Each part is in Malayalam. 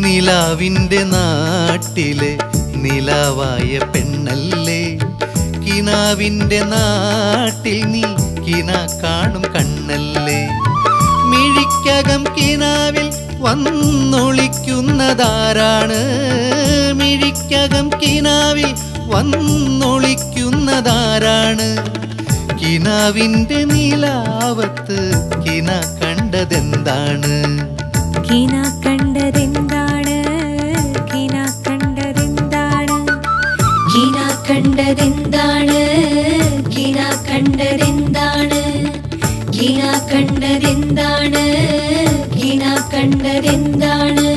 നിലാവിൻ്റെ നാട്ടിലെ നിലാവായ പെണ്ണല്ലേ കിനാവിൻ്റെ നാട്ടിൽ നീ കിന കാണും കണ്ണല്ലേ മിഴിക്കകം കിനാവിൽ വന്നൊളിക്കുന്നതാരാണ് മിഴിക്കകം കിനാവിൽ വന്നൊളിക്കുന്നതാരാണ് കിനാവിൻ്റെ നിലാവത്ത് കിന കണ്ടതെന്താണ് കിന കണ്ടതെന്താണ് കിന കണ്ടതെന്താണ് കിന കണ്ടതെന്താണ് കിന കണ്ടതെന്താണ് കിന കണ്ടതെന്താണ് കിന കണ്ടതെന്താണ്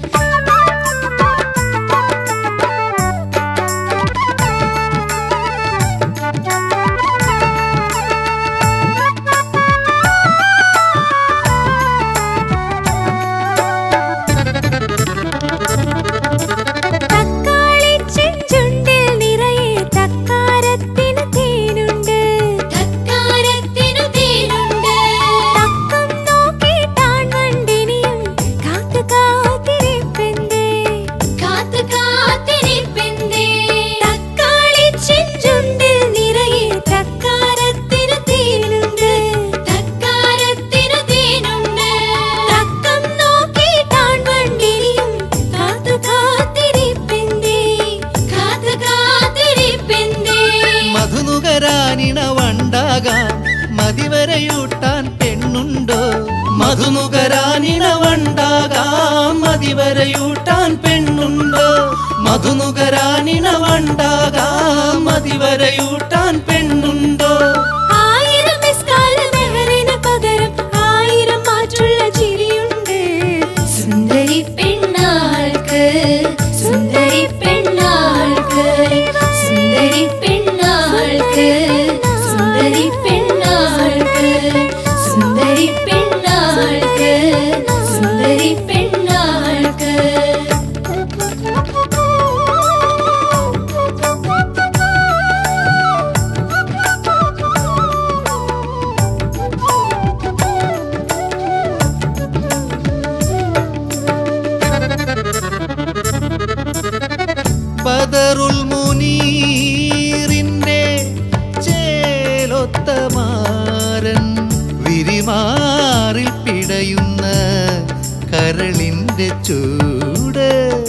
തക്കാളി ചെഞ്ചുണ്ടിൽ നിറയെ തക്കാരത്തിന് തേനുണ്ട് തക്കാരത്തിന് തേനുണ്ട് തക്കം നോക്കിയിട്ടാൺ വണ്ടിനിയും കാത്തു കാത്തിരിപ്പെന്തേ കാത്തു കാത്തിരിപ്പെന്തേ തക്കാളി ചെഞ്ചുണ്ടിൽ നിറയെ തക്കാരത്തിന് തേനുണ്ട് തക്കാരത്തിന് തേനുണ്ട് തക്കം നോക്കിയിട്ടാൺ വണ്ടിനിയും കാത്തു കാത്തിരിപ്പെന്തേ കാത്തു കാത്തിരിപ്പെന്തേ മധുനുകരാനിണ വണ്ടാകാം മതിവരയൂട്ടാൻ പെണ്ണുണ്ടോ മധുനുകരാനിണ വണ്ടാകാം മതിവരയൂട്ടാൻ പെണ്ണുണ്ടോ മധുനുകരാനിണ വണ്ടാകാം മതിവരയൂട്ടാൻ പെണ്ണുണ്ടോ ആയിരം മിസ്കാൽ മെഹറിന് പകരം ആയിരം മാറ്റുള്ള ചിരിയുണ്ട് സുന്ദരി പെണ്ണാൾക്ക് സുന്ദരി പെണ്ണാൾക്ക് സുന്ദരി പെണ്ണാൾക്ക് സുന്ദരി പെണ്ണാൾക്ക് സുന്ദരി പെണ്ണാൾക്ക് സുന്ദരി ബദറുൽ മുനീറിന്റെ ചേലൊത്ത മാരൻ വിരിമാറിൽ പിടയുന്ന കരളിന്റെ ചൂട്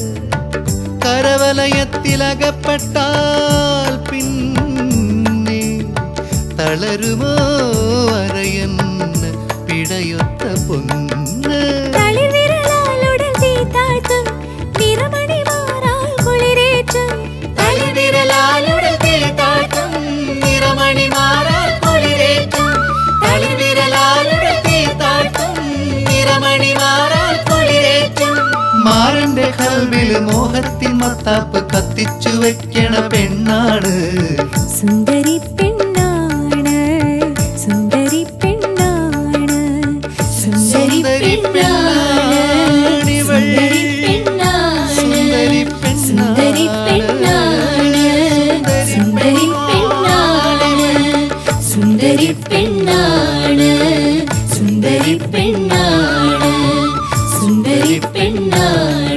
കരവലയത്തിലകപ്പെട്ടാൽ പിന്നെ തളരുമോ അരയന്ന് പിടയൊത്ത പൊന്ന് തളിവിരലാലുടൽ തീ താഴ്ത്തും നിറമണി മാറാൽ കുളിരേറ്റും തളിവിരലാലുടൽ തീ താഴ്ത്തും നിറമണി മാറാൽ കുളിരേറ്റും തളിവിരലാലുടൽ തീ താഴ്ത്തും നിറമണി മാറാൽ കുളിരേറ്റും മാറന്റെ കൽവില് മോഹത്തിൻ മത്താപ്പ് കത്തിച്ചു വെക്കണ പെണ്ണാണ് സുന്ദരി പെണ്ണാണ് സുന്ദരി പെണ്ണാണ് സുന്ദരി പെണ്ണാണ് സുന്ദരി പെണ്ണാണ് സുന്ദരി സുന്ദരി പെണ്ണാണ് സുന്ദരി പെണ്ണാണ് സുന്ദരി പെണ്ണാണ് സുന്ദരി പെണ്ണാണ് സുന്ദരി പെണ്ണാണ്